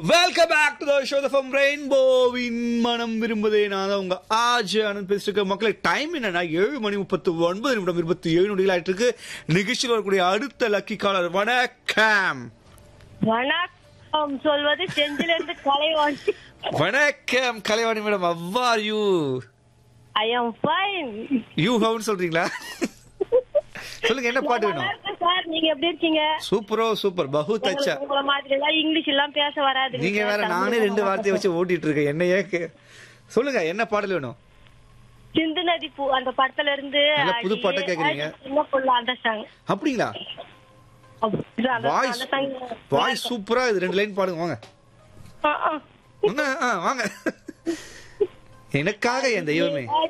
Welcome back to the show the from ரெயின்போவின் மனம் விரும்புதே நான் தான் உங்க ஆஜ் ஆனந்த் பேசிட்டு இருக்க மக்களை டைம் என்னன்னா ஏழு மணி முப்பத்து ஒன்பது நிமிடம் இருபத்தி ஏழு நொடிகள் ஆயிட்டு இருக்கு நிகழ்ச்சியில் வரக்கூடிய அடுத்த லக்கி காலர் வணக்கம் வணக்கம் சொல்வது செஞ்சிலிருந்து கலைவாணி வணக்கம் Kalaivani madam how are you I am fine you ஹவுன்னு சொல்றீங்களா சொல்லுங்க என்ன பாட்டு வேணும் சார் நீங்க எப்படி இருக்கீங்க சூப்பரோ சூப்பர் பகுத் அச்சா எங்களுக்கு உங்கள மாதிரி எல்லாம் இங்கிலீஷ் எல்லாம் பேச வராது நீங்க வேற நானே ரெண்டு வார்த்தையை வச்சு ஓட்டிட்டு இருக்கேன் என்ன ஏக்கு சொல்லுங்க என்ன பாடல் வேணும் சிந்து நதி பூ அந்த படத்துல இருந்து நல்ல புது அடியே பாட்டா கேக்குறீங்க. அடி சின்ன புள்ள அந்த சாங் அப்படிங்களா வாய்ஸ் அந்த சாங் வாய்ஸ் சூப்பரா இது ரெண்டு லைன் பாடுங்க வாங்க ஆ, ஆ. என்ன? ஆ, வாங்க எனக்காக என் தெய்வமே